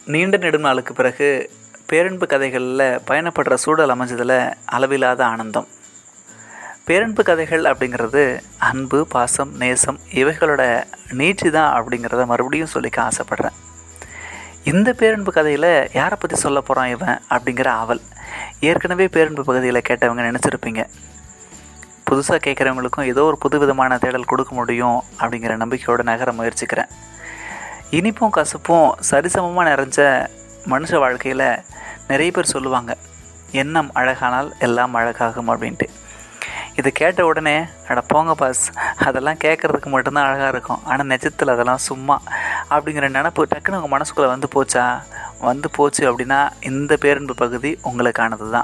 நீண்ட நெடுநாளுக்கு பிறகு பேரன்பு கதைகளில் பயணப்படுற சூழல் அமைஞ்சதில் அளவில்லாத ஆனந்தம் பேரன்பு கதைகள் அப்படிங்கிறது அன்பு பாசம் நேசம் இவைகளோட நீட்சி தான் அப்படிங்கிறத மறுபடியும் சொல்லிக்க ஆசைப்பட்றேன் இந்த பேரன்பு கதையில் யாரை பற்றி சொல்ல போகிறான் இவன் அப்படிங்கிற ஆவல் ஏற்கனவே பேரன்பு பகுதியில் கேட்டவங்க நினச்சிருப்பீங்க புதுசாக கேட்குறவங்களுக்கும் ஏதோ ஒரு புது விதமான தேடல் கொடுக்க முடியும் அப்படிங்கிற நம்பிக்கையோடு நகர முயற்சிக்கிறேன் இனிப்பும் கசப்பும் சரிசமமாக நிறைஞ்ச மனுஷ வாழ்க்கையில் நிறைய பேர் சொல்லுவாங்க எண்ணம் அழகானால் எல்லாம் அழகாகும் அப்படின்ட்டு இதை கேட்ட உடனே அட போங்க பாஸ் அதெல்லாம் கேட்குறதுக்கு மட்டும்தான் அழகாக இருக்கும் ஆனால் நிஜத்தில் அதெல்லாம் சும்மா அப்படிங்கிற நினப்பு டக்குன்னு உங்கள் மனசுக்குள்ளே வந்து போச்சா வந்து போச்சு அப்படின்னா இந்த பேரன்பு பகுதி உங்களுக்கானது தான்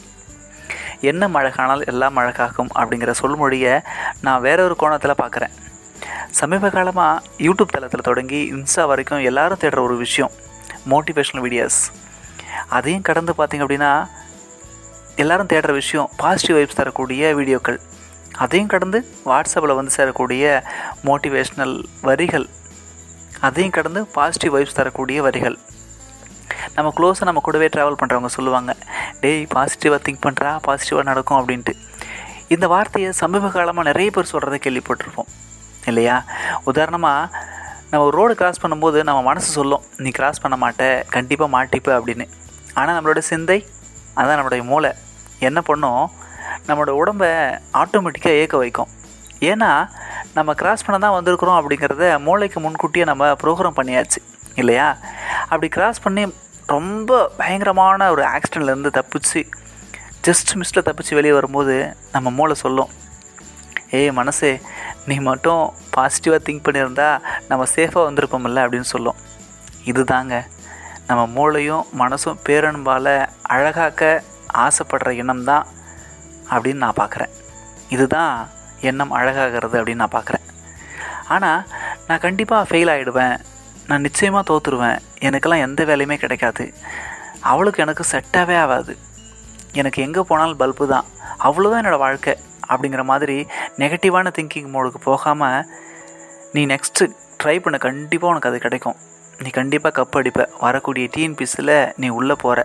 எண்ணம் அழகானால் எல்லாம் அழகாகும் அப்படிங்கிற சொல்மொழியை நான் வேற ஒரு கோணத்தில் பார்க்குறேன் சமீப காலமாக யூடியூப் தளத்தில் தொடங்கி இன்ஸ்டா வரைக்கும் எல்லாரும் தேடுற ஒரு விஷயம் மோட்டிவேஷ்னல் வீடியோஸ் அதையும் கடந்து பார்த்திங்க அப்படின்னா எல்லாரும் தேடுற விஷயம் பாசிட்டிவ் வைப்ஸ் தரக்கூடிய வீடியோக்கள் அதையும் கடந்து வாட்ஸ்அப்பில் வந்து சேரக்கூடிய மோட்டிவேஷ்னல் வரிகள் அதையும் கடந்து பாசிட்டிவ் வைப்ஸ் தரக்கூடிய வரிகள் நம்ம க்ளோஸாக நம்ம கூடவே ட்ராவல் பண்ணுறவங்க சொல்லுவாங்க டேய் பாசிட்டிவாக திங்க் பண்ணுறா பாசிட்டிவாக நடக்கும் அப்படின்ட்டு இந்த வார்த்தையை சமீப காலமாக நிறைய பேர் சொல்கிறத கேள்விப்பட்டிருப்போம் இல்லையா உதாரணமாக நம்ம ஒரு ரோடு கிராஸ் பண்ணும்போது நம்ம மனசு சொல்லும் நீ கிராஸ் பண்ண மாட்ட கண்டிப்பாக மாட்டிப்ப அப்படின்னு ஆனால் நம்மளோட சிந்தை அதான் நம்மளுடைய மூளை என்ன பண்ணும் நம்மளோட உடம்பை ஆட்டோமேட்டிக்காக இயக்க வைக்கும் ஏன்னா நம்ம கிராஸ் பண்ண தான் வந்திருக்கிறோம் அப்படிங்கிறத மூளைக்கு முன்கூட்டியே நம்ம ப்ரோக்ராம் பண்ணியாச்சு இல்லையா அப்படி கிராஸ் பண்ணி ரொம்ப பயங்கரமான ஒரு ஆக்சிடெண்ட்லேருந்து தப்பிச்சு ஜஸ்ட் மிஸ்டில் தப்பிச்சு வெளியே வரும்போது நம்ம மூளை சொல்லும் ஏய் மனசே நீ மட்டும் பாசிட்டிவாக திங்க் பண்ணியிருந்தா நம்ம சேஃபாக வந்திருப்போம்ல அப்படின்னு சொல்லும் இதுதாங்க நம்ம மூளையும் மனசும் பேரன்பால் அழகாக்க ஆசைப்படுற எண்ணம் தான் அப்படின்னு நான் பார்க்குறேன் இதுதான் எண்ணம் அழகாகிறது அப்படின்னு நான் பார்க்குறேன் ஆனால் நான் கண்டிப்பாக ஃபெயில் ஆகிடுவேன் நான் நிச்சயமாக தோற்றுருவேன் எனக்கெல்லாம் எந்த வேலையுமே கிடைக்காது அவளுக்கு எனக்கு செட்டாகவே ஆகாது எனக்கு எங்கே போனாலும் பல்பு தான் அவ்வளோதான் என்னோடய வாழ்க்கை அப்படிங்கிற மாதிரி நெகட்டிவான திங்கிங் மோடுக்கு போகாமல் நீ நெக்ஸ்ட்டு ட்ரை பண்ண கண்டிப்பாக உனக்கு அது கிடைக்கும் நீ கண்டிப்பாக கப் அடிப்ப வரக்கூடிய டிஎன்பிஸில் நீ உள்ளே போகிற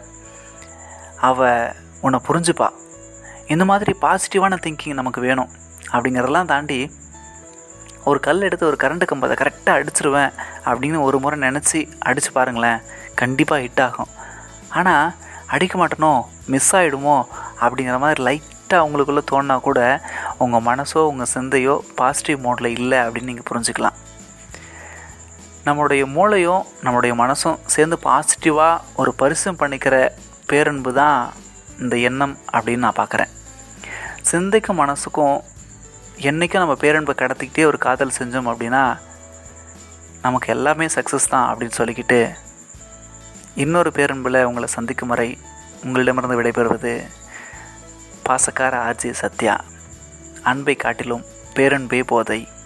அவள் உன்னை புரிஞ்சுப்பா இந்த மாதிரி பாசிட்டிவான திங்கிங் நமக்கு வேணும் அப்படிங்கிறதெல்லாம் தாண்டி ஒரு கல் எடுத்து ஒரு கரண்ட் கம்பத்தை கரெக்டாக அடிச்சிருவேன் அப்படின்னு ஒரு முறை நினச்சி அடித்து பாருங்களேன் கண்டிப்பாக ஹிட் ஆகும் ஆனால் அடிக்க மாட்டேனோ மிஸ் ஆகிடுமோ அப்படிங்கிற மாதிரி லைட்டாக உங்களுக்குள்ளே தோணினா கூட உங்கள் மனசோ உங்கள் சிந்தையோ பாசிட்டிவ் மோடில் இல்லை அப்படின்னு நீங்கள் புரிஞ்சுக்கலாம் நம்மளுடைய மூளையும் நம்மளுடைய மனசும் சேர்ந்து பாசிட்டிவாக ஒரு பரிசம் பண்ணிக்கிற பேரன்பு தான் இந்த எண்ணம் அப்படின்னு நான் பார்க்குறேன் சிந்தைக்கும் மனசுக்கும் என்றைக்கும் நம்ம பேரன்பை கடத்திக்கிட்டே ஒரு காதல் செஞ்சோம் அப்படின்னா நமக்கு எல்லாமே சக்ஸஸ் தான் அப்படின்னு சொல்லிக்கிட்டு இன்னொரு பேரன்பில் உங்களை சந்திக்கும் வரை உங்களிடமிருந்து விடைபெறுவது பாசக்கார ஆர்ஜி சத்யா அன்பை காட்டிலும் பேரன்பே போதை